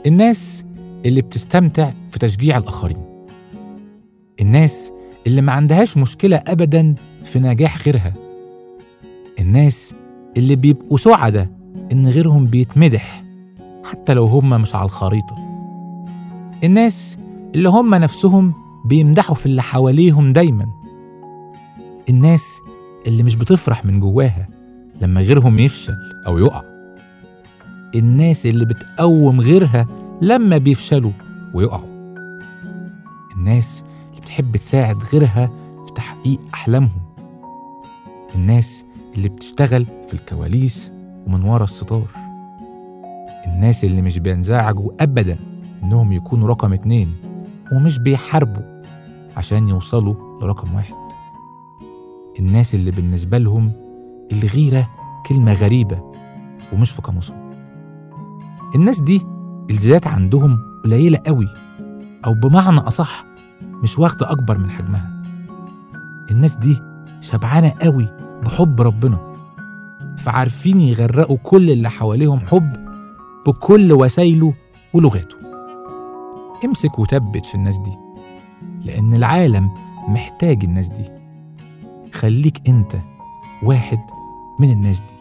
الناس اللي بتستمتع في تشجيع الآخرين الناس اللي ما عندهاش مشكلة أبدا في نجاح غيرها الناس اللي بيبقوا سعدة إن غيرهم بيتمدح حتى لو هم مش على الخريطة الناس اللي هم نفسهم بيمدحوا في اللي حواليهم دايما الناس اللي مش بتفرح من جواها لما غيرهم يفشل أو يقع الناس اللي بتقوم غيرها لما بيفشلوا ويقعوا الناس اللي بتحب تساعد غيرها في تحقيق أحلامهم الناس اللي بتشتغل في الكواليس ومن ورا الستار الناس اللي مش بينزعجوا أبدا إنهم يكونوا رقم اتنين ومش بيحاربوا عشان يوصلوا لرقم واحد الناس اللي بالنسبة لهم الغيرة كلمة غريبة ومش في قاموسهم الناس دي الذات عندهم قليلة قوي أو بمعنى أصح مش واخدة أكبر من حجمها الناس دي شبعانة قوي بحب ربنا فعارفين يغرقوا كل اللي حواليهم حب بكل وسايله ولغاته امسك وثبت في الناس دي لأن العالم محتاج الناس دي خليك أنت واحد من الناس دي